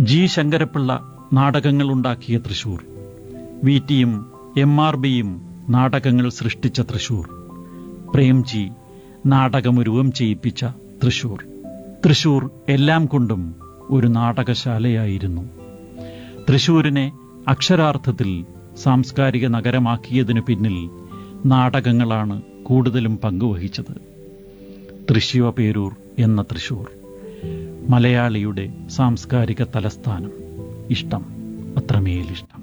G Sankara Pillai നാടകങ്ങൾ ഉണ്ടാക്കിയ Thrissur V ടിയും എം ആർ ബിയും നാടകങ്ങൾ സൃഷ്ടിച്ച തൃശൂർ പ്രേംജി നാടകമുരുവം ചെയ്യിപ്പിച്ച തൃശൂർ തൃശൂർ എല്ലാം കൊണ്ടും ഒരു നാടകശാലയായിരുന്നു തൃശൂരിനെ അക്ഷരാർത്ഥത്തിൽ സാംസ്കാരിക നഗരമാക്കിയതിനു പിന്നിൽ നാടകങ്ങളാണ് കൂടുതലും പങ്കുവഹിച്ചത് തൃശ്ശിവ പേരൂർ എന്ന തൃശൂർ മലയാളിയുടെ സാംസ്കാരിക തലസ്ഥാനം ഇഷ്ടം അത്രമേലിഷ്ടം